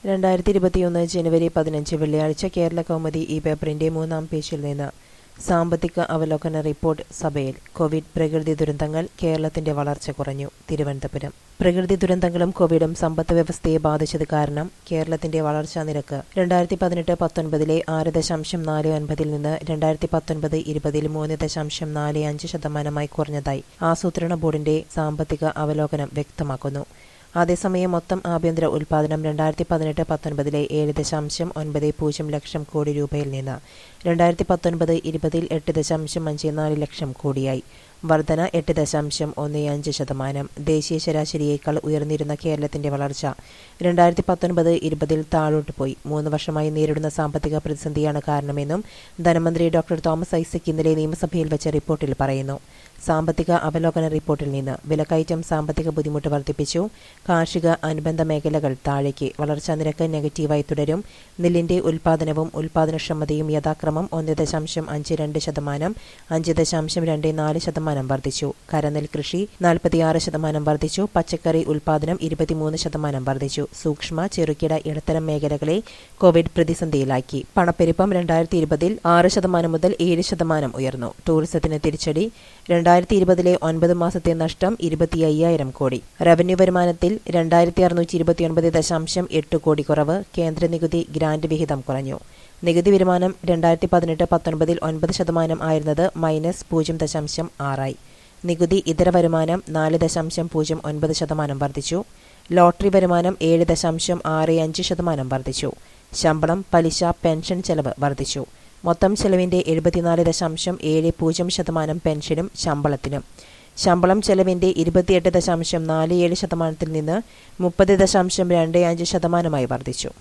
രണ്ടായിരത്തി ഇരുപത്തിയൊന്ന് ജനുവരി പതിനഞ്ച് വെള്ളിയാഴ്ച കേരള കൗമുദി ഈ പേപ്പറിന്റെ മൂന്നാം പേജിൽ നിന്ന് സാമ്പത്തിക അവലോകന റിപ്പോർട്ട് സഭയിൽ കോവിഡ് പ്രകൃതി ദുരന്തങ്ങൾ കേരളത്തിന്റെ വളർച്ച കുറഞ്ഞു തിരുവനന്തപുരം പ്രകൃതി ദുരന്തങ്ങളും കോവിഡും സമ്പദ് വ്യവസ്ഥയെ ബാധിച്ചത് കാരണം കേരളത്തിന്റെ വളർച്ചാ നിരക്ക് രണ്ടായിരത്തി പതിനെട്ട് പത്തൊൻപതിലെ ആറ് ദശാംശം നാല് ഒൻപതിൽ നിന്ന് രണ്ടായിരത്തി പത്തൊൻപത് ഇരുപതിൽ മൂന്ന് ദശാംശം നാല് അഞ്ച് ശതമാനമായി കുറഞ്ഞതായി ആസൂത്രണ ബോർഡിന്റെ സാമ്പത്തിക അവലോകനം വ്യക്തമാക്കുന്നു അതേസമയം മൊത്തം ആഭ്യന്തര ഉൽപാദനം രണ്ടായിരത്തി പതിനെട്ട് പത്തൊൻപതിലെ ഏഴ് ദശാംശം ഒൻപത് പൂജ്യം ലക്ഷം കോടി രൂപയിൽ നിന്ന് രണ്ടായിരത്തി പത്തൊൻപത് ഇരുപതിൽ എട്ട് ദശാംശം അഞ്ച് നാല് ലക്ഷം കോടിയായി വർധന എട്ട് ദശാംശം ഒന്ന് അഞ്ച് ശതമാനം ദേശീയ ശരാശരിയേക്കാൾ ഉയർന്നിരുന്ന കേരളത്തിന്റെ വളർച്ച രണ്ടായിരത്തി പത്തൊൻപത് ഇരുപതിൽ താഴോട്ട് പോയി മൂന്ന് വർഷമായി നേരിടുന്ന സാമ്പത്തിക പ്രതിസന്ധിയാണ് കാരണമെന്നും ധനമന്ത്രി ഡോക്ടർ തോമസ് ഐസക് ഇന്നലെ നിയമസഭയിൽ വെച്ച റിപ്പോർട്ടിൽ പറയുന്നു സാമ്പത്തിക അവലോകന റിപ്പോർട്ടിൽ നിന്ന് വിലക്കയറ്റം സാമ്പത്തിക ബുദ്ധിമുട്ട് വർദ്ധിപ്പിച്ചു കാർഷിക അനുബന്ധ മേഖലകൾ താഴേക്ക് വളർച്ചാ നിരക്ക് നെഗറ്റീവായി തുടരും നെല്ലിന്റെ ഉൽപാദനവും ഉൽപാദനക്ഷമതയും യഥാക്രമം ഒന്ന് ദശാംശം അഞ്ച് രണ്ട് ശതമാനം അഞ്ച് ദശാംശം രണ്ട് നാല് ശതമാനം വർദ്ധിച്ചു കരനെൽ കൃഷി നാൽപ്പത്തിയാറ് ശതമാനം വർദ്ധിച്ചു പച്ചക്കറി ഉൽപാദനം ഇരുപത്തിമൂന്ന് ശതമാനം വർദ്ധിച്ചു സൂക്ഷ്മ ചെറുകിട ഇടത്തരം മേഖലകളെ കോവിഡ് പ്രതിസന്ധിയിലാക്കി പണപ്പെരുപ്പം രണ്ടായിരത്തി ഇരുപതിൽ ആറ് ശതമാനം മുതൽ ഏഴ് ശതമാനം ഉയർന്നു ടൂറിസത്തിന് തിരിച്ചടി രണ്ടായിരത്തി ഇരുപതിലെ ഒൻപത് മാസത്തെ നഷ്ടം ഇരുപത്തി അയ്യായിരം കോടി റവന്യൂ വരുമാനത്തിൽ രണ്ടായിരത്തി അറുന്നൂറ്റി ഇരുപത്തിയൊൻപത് ദശാംശം എട്ട് കോടി കുറവ് കേന്ദ്ര നികുതി ഗ്രാന്റ് വിഹിതം കുറഞ്ഞു നികുതി വരുമാനം രണ്ടായിരത്തി പതിനെട്ട് പത്തൊൻപതിൽ ഒൻപത് ശതമാനം ആയിരുന്നത് മൈനസ് പൂജ്യം ദശാംശം ആറായി നികുതി ഇതര വരുമാനം നാല് ദശാംശം പൂജ്യം ഒൻപത് ശതമാനം വർദ്ധിച്ചു ലോട്ടറി വരുമാനം ഏഴ് ദശാംശം ആറ് അഞ്ച് ശതമാനം വർദ്ധിച്ചു ശമ്പളം പലിശ പെൻഷൻ ചെലവ് വർദ്ധിച്ചു മൊത്തം ചെലവിന്റെ എഴുപത്തിനാല് ദശാംശം ഏഴ് പൂജ്യം ശതമാനം പെൻഷനും ശമ്പളത്തിനും ശമ്പളം ചെലവിന്റെ ഇരുപത്തിയെട്ട് ദശാംശം നാല് ഏഴ് ശതമാനത്തിൽ നിന്ന് മുപ്പത് ദശാംശം രണ്ട് അഞ്ച് ശതമാനമായി വർദ്ധിച്ചു